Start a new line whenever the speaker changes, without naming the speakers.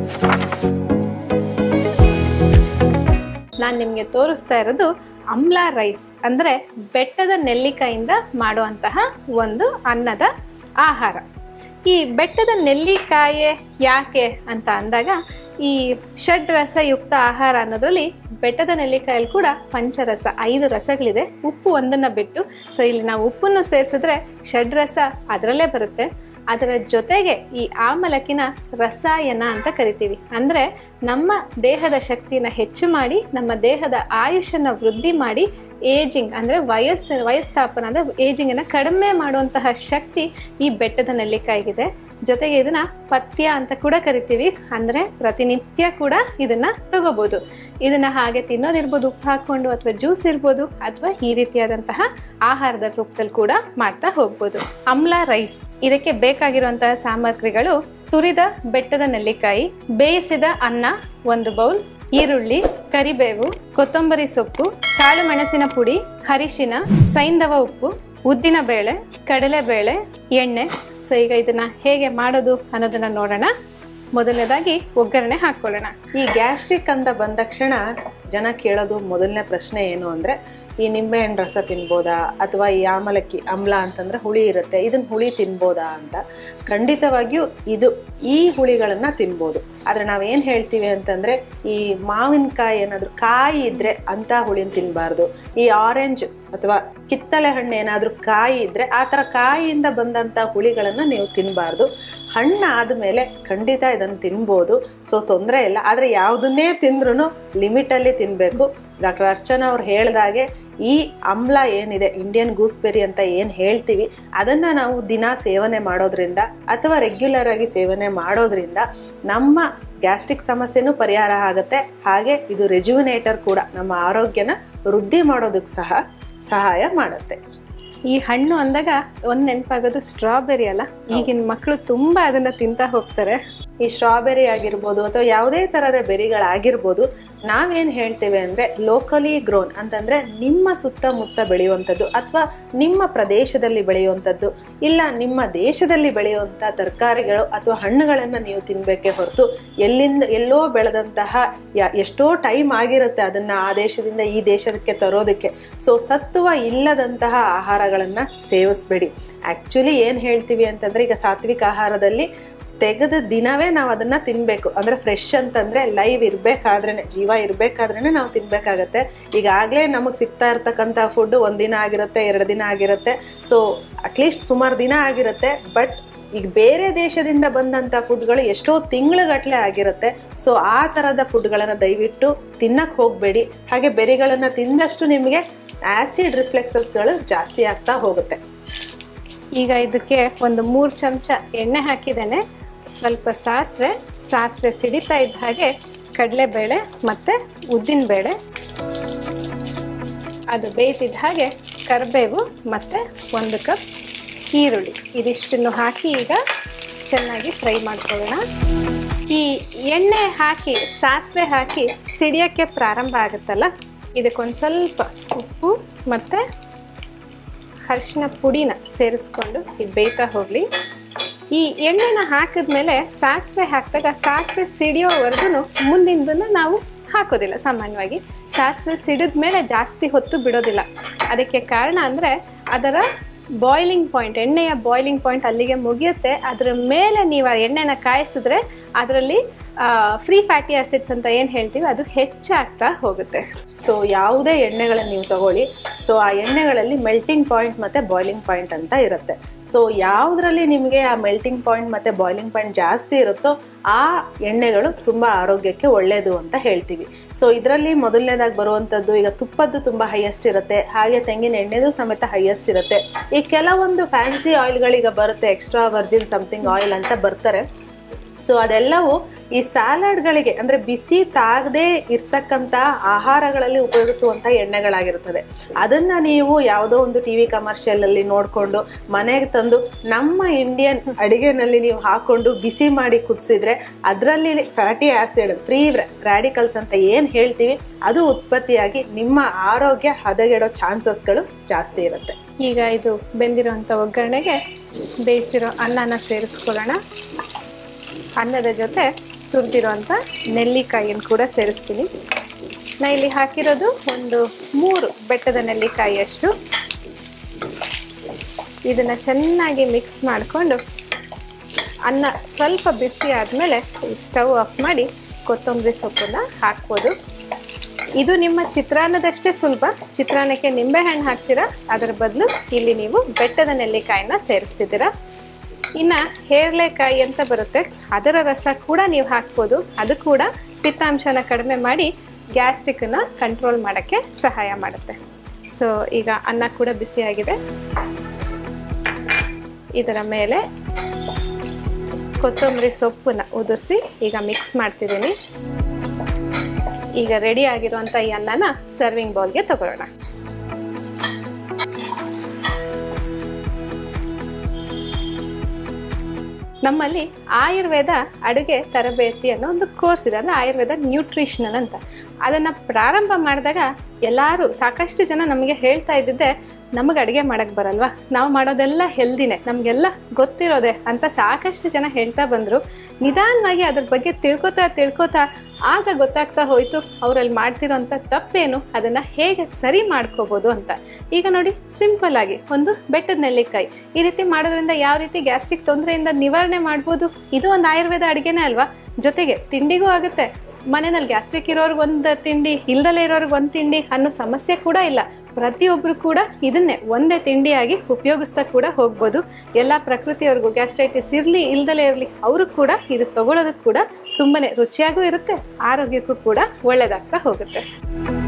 ನಾನು ನಿಮಗೆ ತೋರಿಸ್ತಾ ಇರೋದು ಅಮ್ಲ ರೈಸ್ ಅಂದರೆ ಬೆಟ್ಟದ ನೆಲ್ಲಿಕಾಯಿಂದ ಮಾಡುವಂತಹ ಒಂದು ಅನ್ನದ ಆಹಾರ ಈ ಬೆಟ್ಟದ ನೆಲ್ಲಿಕಾಯೇ ಯಾಕೆ ಅಂತ ಅಂದಾಗ ಈ ಷಡ್ ರಸಯುಕ್ತ ಆಹಾರ ಅನ್ನೋದ್ರಲ್ಲಿ ಬೆಟ್ಟದ ನೆಲ್ಲಿಕಾಯಲ್ಲಿ ಕೂಡ ಪಂಚರಸ ಐದು ರಸಗಳಿದೆ ಉಪ್ಪು ಒಂದನ್ನು ಬಿಟ್ಟು ಸೊ ಇಲ್ಲಿ ನಾವು ಉಪ್ಪನ್ನು ಸೇರಿಸಿದ್ರೆ ಷಡ್ ರಸ ಅದರಲ್ಲೇ ಬರುತ್ತೆ ಅದರ ಜೊತೆಗೆ ಈ ಆಮಲಕಿನ ರಸಾಯನ ಅಂತ ಕರಿತೀವಿ ಅಂದರೆ ನಮ್ಮ ದೇಹದ ಶಕ್ತಿನ ಹೆಚ್ಚು ಮಾಡಿ ನಮ್ಮ ದೇಹದ ಆಯುಷನ್ನು ವೃದ್ಧಿ ಮಾಡಿ ಏಜಿಂಗ್ ಅಂದರೆ ವಯಸ್ಸು ವಯಸ್ತಾಪನ ಅಂದರೆ ಏಜಿಂಗನ್ನು ಕಡಿಮೆ ಮಾಡುವಂತಹ ಶಕ್ತಿ ಈ ಬೆಟ್ಟದ ನೆಲ್ಲಿಕಾಯಿಗಿದೆ ಜೊತೆಗೆ ಇದನ್ನ ಪಥ್ಯ ಅಂತ ಕೂಡ ಕರಿತೀವಿ ಅಂದರೆ ಪ್ರತಿನಿತ್ಯ ಕೂಡ ಇದನ್ನ ತಗೋಬೋದು ಇದನ್ನ ಹಾಗೆ ತಿನ್ನೋದಿರ್ಬೋದು ಉಪ್ಪು ಹಾಕ್ಕೊಂಡು ಅಥವಾ ಜ್ಯೂಸ್ ಇರ್ಬೋದು ಅಥವಾ ಈ ರೀತಿಯಾದಂತಹ ಆಹಾರದ ರೂಪದಲ್ಲಿ ಕೂಡ ಮಾಡ್ತಾ ಹೋಗ್ಬೋದು ಅಮ್ಲ ರೈಸ್ ಇದಕ್ಕೆ ಬೇಕಾಗಿರುವಂತಹ ಸಾಮಗ್ರಿಗಳು ತುರಿದ ಬೆಟ್ಟದ ನೆಲ್ಲಿಕಾಯಿ ಬೇಯಿಸಿದ ಅನ್ನ ಒಂದು ಬೌಲ್ ಈರುಳ್ಳಿ ಕರಿಬೇವು ಕೊತ್ತಂಬರಿ ಸೊಪ್ಪು ಕಾಳು ಮೆಣಸಿನ ಪುಡಿ ಅರಿಶಿನ ಸೈಂಧವ ಉಪ್ಪು ಉದ್ದಿನ ಬೇಳೆ ಕಡಲೆಬೇಳೆ ಎಣ್ಣೆ ಸೊ ಈಗ ಇದನ್ನ ಹೇಗೆ ಮಾಡೋದು ಅನ್ನೋದನ್ನ ನೋಡೋಣ ಮೊದಲನೇದಾಗಿ ಒಗ್ಗರಣೆ ಹಾಕ್ಕೊಳ್ಳೋಣ
ಈ ಗ್ಯಾಸ್ಟ್ರಿಕ್ ಅಂತ ಬಂದ ತಕ್ಷಣ ಜನ ಕೇಳೋದು ಮೊದಲನೇ ಪ್ರಶ್ನೆ ಏನು ಅಂದರೆ ಈ ನಿಂಬೆಹಣ್ಣು ರಸ ತಿನ್ಬೋದಾ ಅಥವಾ ಈ ಆಮಲಕ್ಕಿ ಅಮ್ಲ ಅಂತಂದರೆ ಹುಳಿ ಇರುತ್ತೆ ಇದನ್ನ ಹುಳಿ ತಿನ್ಬೋದಾ ಅಂತ ಖಂಡಿತವಾಗಿಯೂ ಇದು ಈ ಹುಳಿಗಳನ್ನು ತಿನ್ಬೋದು ಆದರೆ ನಾವೇನು ಹೇಳ್ತೀವಿ ಅಂತಂದರೆ ಈ ಮಾವಿನಕಾಯಿ ಏನಾದರೂ ಕಾಯಿ ಇದ್ದರೆ ಅಂಥ ಹುಳಿನ ತಿನ್ನಬಾರ್ದು ಈ ಆರೆಂಜ್ ಅಥವಾ ಕಿತ್ತಳೆ ಹಣ್ಣು ಏನಾದರೂ ಕಾಯಿ ಇದ್ದರೆ ಆ ಥರ ಕಾಯಿಯಿಂದ ಬಂದಂಥ ಹುಳಿಗಳನ್ನು ನೀವು ತಿನ್ನಬಾರ್ದು ಹಣ್ಣು ಆದಮೇಲೆ ಖಂಡಿತ ಇದನ್ನು ತಿನ್ಬೋದು ಸೊ ತೊಂದರೆ ಇಲ್ಲ ಆದರೆ ಯಾವುದನ್ನೇ ತಿಂದ್ರೂ ಲಿಮಿಟಲ್ಲಿ ತಿನ್ನಬೇಕು ಡಾಕ್ಟರ್ ಅರ್ಚನಾ ಅವ್ರು ಹೇಳ್ದಾಗೆ ಈ ಅಮ್ಲ ಏನಿದೆ ಇಂಡಿಯನ್ ಗೂಸ್ಬೆರಿ ಅಂತ ಏನು ಹೇಳ್ತೀವಿ ಅದನ್ನು ನಾವು ದಿನ ಸೇವನೆ ಮಾಡೋದ್ರಿಂದ ಅಥವಾ ರೆಗ್ಯುಲರ್ ಆಗಿ ಸೇವನೆ ಮಾಡೋದ್ರಿಂದ ನಮ್ಮ ಗ್ಯಾಸ್ಟ್ರಿಕ್ ಸಮಸ್ಯೆನೂ ಪರಿಹಾರ ಆಗುತ್ತೆ ಹಾಗೆ ಇದು ರೆಜ್ಯುವಿನೇಟರ್ ಕೂಡ ನಮ್ಮ ಆರೋಗ್ಯನ ವೃದ್ಧಿ ಮಾಡೋದಕ್ಕೆ ಸಹ ಸಹಾಯ ಮಾಡುತ್ತೆ
ಈ ಹಣ್ಣು ಅಂದಾಗ ಒಂದ್ ನೆನಪಾಗೋದು ಸ್ಟ್ರಾಬೆರಿ ಅಲ್ಲ ಈಗಿನ ಮಕ್ಕಳು ತುಂಬಾ ಅದನ್ನ ತಿಂತಾ ಹೋಗ್ತಾರೆ
ಈ ಸ್ಟ್ರಾಬೆರಿ ಆಗಿರ್ಬೋದು ಅಥವಾ ಯಾವುದೇ ಥರದ ಬೆರಿಗಳಾಗಿರ್ಬೋದು ನಾವೇನು ಹೇಳ್ತೇವೆ ಅಂದರೆ ಲೋಕಲಿ ಗ್ರೋನ್ ಅಂತಂದರೆ ನಿಮ್ಮ ಸುತ್ತಮುತ್ತ ಬೆಳೆಯುವಂಥದ್ದು ಅಥವಾ ನಿಮ್ಮ ಪ್ರದೇಶದಲ್ಲಿ ಬೆಳೆಯುವಂಥದ್ದು ಇಲ್ಲ ನಿಮ್ಮ ದೇಶದಲ್ಲಿ ಬೆಳೆಯುವಂಥ ತರಕಾರಿಗಳು ಅಥವಾ ಹಣ್ಣುಗಳನ್ನು ನೀವು ತಿನ್ನಬೇಕೇ ಹೊರತು ಎಲ್ಲಿಂದ ಎಲ್ಲೋ ಬೆಳೆದಂತಹ ಯ ಎಷ್ಟೋ ಟೈಮ್ ಆಗಿರುತ್ತೆ ಅದನ್ನು ಆ ದೇಶದಿಂದ ಈ ದೇಶಕ್ಕೆ ತರೋದಕ್ಕೆ ಸೊ ಸತ್ವ ಇಲ್ಲದಂತಹ ಆಹಾರಗಳನ್ನು ಸೇವಿಸ್ಬೇಡಿ ಆ್ಯಕ್ಚುಲಿ ಏನು ಹೇಳ್ತೀವಿ ಅಂತಂದರೆ ಈಗ ಸಾತ್ವಿಕ ಆಹಾರದಲ್ಲಿ ತೆಗೆದ ದಿನವೇ ನಾವು ಅದನ್ನು ತಿನ್ನಬೇಕು ಅಂದರೆ ಫ್ರೆಶ್ ಅಂತಂದರೆ ಲೈವ್ ಇರಬೇಕಾದ್ರೇ ಜೀವ ಇರಬೇಕಾದ್ರೇ ನಾವು ತಿನ್ನಬೇಕಾಗತ್ತೆ ಈಗಾಗಲೇ ನಮಗೆ ಸಿಗ್ತಾ ಇರ್ತಕ್ಕಂಥ ಫುಡ್ಡು ಒಂದು ದಿನ ಆಗಿರುತ್ತೆ ಎರಡು ದಿನ ಆಗಿರುತ್ತೆ ಸೊ ಅಟ್ಲೀಸ್ಟ್ ಸುಮಾರು ದಿನ ಆಗಿರುತ್ತೆ ಬಟ್ ಈಗ ಬೇರೆ ದೇಶದಿಂದ ಬಂದಂಥ ಫುಡ್ಗಳು ಎಷ್ಟೋ ತಿಂಗಳುಗಟ್ಟಲೆ ಆಗಿರುತ್ತೆ ಸೊ ಆ ಥರದ ಫುಡ್ಗಳನ್ನು ದಯವಿಟ್ಟು ತಿನ್ನಕ್ಕೆ ಹೋಗಬೇಡಿ ಹಾಗೆ ಬೆರಿಗಳನ್ನು ತಿಂದಷ್ಟು ನಿಮಗೆ ಆ್ಯಸಿಡ್ ರಿಫ್ಲೆಕ್ಸಸ್ಗಳು ಜಾಸ್ತಿ ಆಗ್ತಾ ಹೋಗುತ್ತೆ
ಈಗ ಇದಕ್ಕೆ ಒಂದು ಮೂರು ಚಮಚ ಎಣ್ಣೆ ಹಾಕಿದ್ದೇನೆ ಸ್ವಲ್ಪ ಸಾಸಿವೆ ಸಾಸಿವೆ ಸಿಡಿತಾ ಇದ್ದ ಹಾಗೆ ಕಡಲೆಬೇಳೆ ಮತ್ತು ಉದ್ದಿನಬೇಳೆ ಅದು ಬೇಯ್ತಿದ್ದ ಹಾಗೆ ಕರಿಬೇವು ಮತ್ತು ಒಂದು ಕಪ್ ಈರುಳ್ಳಿ ಇದಿಷ್ಟನ್ನು ಹಾಕಿ ಈಗ ಚೆನ್ನಾಗಿ ಫ್ರೈ ಮಾಡ್ಕೊಳ್ಳೋಣ ಈ ಎಣ್ಣೆ ಹಾಕಿ ಸಾಸಿವೆ ಹಾಕಿ ಸಿಡಿಯೋಕ್ಕೆ ಪ್ರಾರಂಭ ಆಗುತ್ತಲ್ಲ ಇದಕ್ಕೊಂದು ಸ್ವಲ್ಪ ಉಪ್ಪು ಮತ್ತು ಅರಿಶಿನ ಪುಡಿನ ಸೇರಿಸ್ಕೊಂಡು ಈಗ ಬೇಯ್ತಾ ಹೋಗಲಿ ಈ ಎಣ್ಣೆನ ಹಾಕಿದ್ಮೇಲೆ ಸಾಸಿವೆ ಹಾಕಿದಾಗ ಸಾಸಿವೆ ಸಿಡಿಯೋವರೆಗೂ ಮುಂದಿಂದನ್ನು ನಾವು ಹಾಕೋದಿಲ್ಲ ಸಾಮಾನ್ಯವಾಗಿ ಸಾಸಿವೆ ಸಿಡಿದ ಮೇಲೆ ಜಾಸ್ತಿ ಹೊತ್ತು ಬಿಡೋದಿಲ್ಲ ಅದಕ್ಕೆ ಕಾರಣ ಅಂದರೆ ಅದರ ಬಾಯ್ಲಿಂಗ್ ಪಾಯಿಂಟ್ ಎಣ್ಣೆಯ ಬಾಯ್ಲಿಂಗ್ ಪಾಯಿಂಟ್ ಅಲ್ಲಿಗೆ ಮುಗಿಯುತ್ತೆ ಅದರ ಮೇಲೆ ನೀವು ಆ ಎಣ್ಣೆನ ಕಾಯಿಸಿದ್ರೆ ಅದರಲ್ಲಿ ಫ್ರೀ ಫ್ಯಾಟಿ ಆಸಿಡ್ಸ್ ಅಂತ ಏನು ಹೇಳ್ತೀವಿ ಅದು ಹೆಚ್ಚಾಗ್ತಾ ಹೋಗುತ್ತೆ
ಸೊ ಯಾವುದೇ ಎಣ್ಣೆಗಳನ್ನು ನೀವು ತಗೊಳ್ಳಿ ಸೊ ಆ ಎಣ್ಣೆಗಳಲ್ಲಿ ಮೆಲ್ಟಿಂಗ್ ಪಾಯಿಂಟ್ ಮತ್ತು ಬಾಯ್ಲಿಂಗ್ ಪಾಯಿಂಟ್ ಅಂತ ಇರುತ್ತೆ ಸೊ ಯಾವುದರಲ್ಲಿ ನಿಮಗೆ ಆ ಮೆಲ್ಟಿಂಗ್ ಪಾಯಿಂಟ್ ಮತ್ತು ಬಾಯ್ಲಿಂಗ್ ಪಾಯಿಂಟ್ ಜಾಸ್ತಿ ಇರುತ್ತೋ ಆ ಎಣ್ಣೆಗಳು ತುಂಬ ಆರೋಗ್ಯಕ್ಕೆ ಒಳ್ಳೆಯದು ಅಂತ ಹೇಳ್ತೀವಿ ಸೊ ಇದರಲ್ಲಿ ಮೊದಲನೇದಾಗಿ ಬರುವಂಥದ್ದು ಈಗ ತುಪ್ಪದ್ದು ತುಂಬ ಹೈಯೆಸ್ಟ್ ಇರುತ್ತೆ ಹಾಗೆ ತೆಂಗಿನ ಎಣ್ಣೆದು ಸಮೇತ ಹೈಯೆಸ್ಟ್ ಇರುತ್ತೆ ಈ ಕೆಲವೊಂದು ಫ್ಯಾನ್ಸಿ ಆಯಿಲ್ಗಳೀಗ ಬರುತ್ತೆ ಎಕ್ಸ್ಟ್ರಾ ವರ್ಜಿನ್ ಸಮಥಿಂಗ್ ಆಯಿಲ್ ಅಂತ ಬರ್ತಾರೆ ಸೊ ಅದೆಲ್ಲವೂ ಈ ಸ್ಯಾಲಡ್ಗಳಿಗೆ ಅಂದರೆ ಬಿಸಿ ತಾಗದೇ ಇರ್ತಕ್ಕಂಥ ಆಹಾರಗಳಲ್ಲಿ ಉಪಯೋಗಿಸುವಂಥ ಎಣ್ಣೆಗಳಾಗಿರ್ತದೆ ಅದನ್ನು ನೀವು ಯಾವುದೋ ಒಂದು ಟಿ ವಿ ಕಮರ್ಷಿಯಲಲ್ಲಿ ನೋಡಿಕೊಂಡು ಮನೆಗೆ ತಂದು ನಮ್ಮ ಇಂಡಿಯನ್ ಅಡಿಗೆನಲ್ಲಿ ನೀವು ಹಾಕ್ಕೊಂಡು ಬಿಸಿ ಮಾಡಿ ಕುದಿಸಿದ್ರೆ ಅದರಲ್ಲಿ ಫ್ಯಾಟಿ ಆ್ಯಸಿಡ್ ಫ್ರೀ ರ್ಯಾಡಿಕಲ್ಸ್ ಅಂತ ಏನು ಹೇಳ್ತೀವಿ ಅದು ಉತ್ಪತ್ತಿಯಾಗಿ ನಿಮ್ಮ ಆರೋಗ್ಯ ಹದಗೆಡೋ ಚಾನ್ಸಸ್ಗಳು ಜಾಸ್ತಿ ಇರುತ್ತೆ
ಈಗ ಇದು ಬೆಂದಿರೋಂಥ ಒಗ್ಗರಣೆಗೆ ಬೇಯಿಸಿರೋ ಅನ್ನನ ಸೇರಿಸ್ಕೊಳ್ಳೋಣ ಅನ್ನದ ಜೊತೆ ತುರಿದಿರೋಂಥ ನೆಲ್ಲಿಕಾಯಿಯನ್ನು ಕೂಡ ಸೇರಿಸ್ತೀನಿ ನಾ ಇಲ್ಲಿ ಹಾಕಿರೋದು ಒಂದು ಮೂರು ಬೆಟ್ಟದ ನೆಲ್ಲಿಕಾಯಿಯಷ್ಟು ಇದನ್ನು ಚೆನ್ನಾಗಿ ಮಿಕ್ಸ್ ಮಾಡಿಕೊಂಡು ಅನ್ನ ಸ್ವಲ್ಪ ಬಿಸಿ ಆದಮೇಲೆ ಸ್ಟವ್ ಆಫ್ ಮಾಡಿ ಕೊತ್ತಂಬರಿ ಸೊಪ್ಪನ್ನು ಹಾಕ್ಬೋದು ಇದು ನಿಮ್ಮ ಚಿತ್ರಾನ್ನದಷ್ಟೇ ಸುಲಭ ಚಿತ್ರಾನ್ನಕ್ಕೆ ನಿಂಬೆಹಣ್ಣು ಹಾಕ್ತೀರಾ ಅದರ ಬದಲು ಇಲ್ಲಿ ನೀವು ಬೆಟ್ಟದ ನೆಲ್ಲಿಕಾಯಿನ ಸೇರಿಸ್ತಿದ್ದೀರಾ ಇನ್ನು ಹೇರಳೆಕಾಯಿ ಅಂತ ಬರುತ್ತೆ ಅದರ ರಸ ಕೂಡ ನೀವು ಹಾಕ್ಬೋದು ಅದು ಕೂಡ ಪಿತ್ತಾಂಶನ ಕಡಿಮೆ ಮಾಡಿ ಗ್ಯಾಸ್ಟ್ರಿಕ್ಕನ್ನು ಕಂಟ್ರೋಲ್ ಮಾಡೋಕ್ಕೆ ಸಹಾಯ ಮಾಡುತ್ತೆ ಸೊ ಈಗ ಅನ್ನ ಕೂಡ ಬಿಸಿಯಾಗಿದೆ ಇದರ ಮೇಲೆ ಕೊತ್ತಂಬರಿ ಸೊಪ್ಪನ್ನ ಉದುರಿಸಿ ಈಗ ಮಿಕ್ಸ್ ಮಾಡ್ತಿದ್ದೀನಿ ಈಗ ರೆಡಿ ಆಗಿರುವಂಥ ಈ ಅನ್ನನ ಸರ್ವಿಂಗ್ ಬೌಲ್ಗೆ ತಗೊಳ್ಳೋಣ ನಮ್ಮಲ್ಲಿ ಆಯುರ್ವೇದ ಅಡುಗೆ ತರಬೇತಿ ಅನ್ನೋ ಒಂದು ಕೋರ್ಸ್ ಇದೆ ಅಂದರೆ ಆಯುರ್ವೇದ ನ್ಯೂಟ್ರಿಷನಲ್ ಅಂತ ಅದನ್ನು ಪ್ರಾರಂಭ ಮಾಡಿದಾಗ ಎಲ್ಲರೂ ಸಾಕಷ್ಟು ಜನ ನಮಗೆ ಹೇಳ್ತಾ ಇದ್ದಿದ್ದೆ ನಮಗೆ ಅಡುಗೆ ಮಾಡೋಕ್ಕೆ ಬರಲ್ವಾ ನಾವು ಮಾಡೋದೆಲ್ಲ ಹೆಲ್ದಿನೇ ನಮಗೆಲ್ಲ ಗೊತ್ತಿರೋದೆ ಅಂತ ಸಾಕಷ್ಟು ಜನ ಹೇಳ್ತಾ ಬಂದರು ನಿಧಾನವಾಗಿ ಅದ್ರ ಬಗ್ಗೆ ತಿಳ್ಕೊತಾ ತಿಳ್ಕೊತಾ ಆಗ ಗೊತ್ತಾಗ್ತಾ ಹೋಯಿತು ಅವರಲ್ಲಿ ಮಾಡ್ತಿರೋಂಥ ತಪ್ಪೇನು ಅದನ್ನು ಹೇಗೆ ಸರಿ ಮಾಡ್ಕೋಬೋದು ಅಂತ ಈಗ ನೋಡಿ ಸಿಂಪಲ್ ಆಗಿ ಒಂದು ಬೆಟ್ಟದ ನೆಲ್ಲಿಕಾಯಿ ಈ ರೀತಿ ಮಾಡೋದ್ರಿಂದ ಯಾವ ರೀತಿ ಗ್ಯಾಸ್ಟ್ರಿಕ್ ತೊಂದರೆಯಿಂದ ನಿವಾರಣೆ ಮಾಡ್ಬೋದು ಇದು ಒಂದು ಆಯುರ್ವೇದ ಅಡುಗೆನೇ ಅಲ್ವಾ ಜೊತೆಗೆ ತಿಂಡಿಗೂ ಆಗುತ್ತೆ ಮನೆಯಲ್ಲಿ ಗ್ಯಾಸ್ಟ್ರಿಕ್ ಇರೋರ್ಗೆ ಒಂದು ತಿಂಡಿ ಇಲ್ದಲೇ ಇರೋರ್ಗೆ ಒಂದು ತಿಂಡಿ ಅನ್ನೋ ಸಮಸ್ಯೆ ಕೂಡ ಇಲ್ಲ ಪ್ರತಿಯೊಬ್ಬರು ಕೂಡ ಇದನ್ನೇ ಒಂದೇ ತಿಂಡಿಯಾಗಿ ಉಪಯೋಗಿಸ್ತಾ ಕೂಡ ಹೋಗ್ಬೋದು ಎಲ್ಲ ಪ್ರಕೃತಿಯವ್ರಿಗೂ ಗ್ಯಾಸ್ಟ್ರೈಟಿಸ್ ಇರಲಿ ಇಲ್ದಲೇ ಇರಲಿ ಅವರು ಕೂಡ ಇದು ತಗೊಳ್ಳೋದಕ್ಕೆ ಕೂಡ ತುಂಬಾ ರುಚಿಯಾಗೂ ಇರುತ್ತೆ ಆರೋಗ್ಯಕ್ಕೂ ಕೂಡ ಒಳ್ಳೆಯದಾಗ್ತಾ ಹೋಗುತ್ತೆ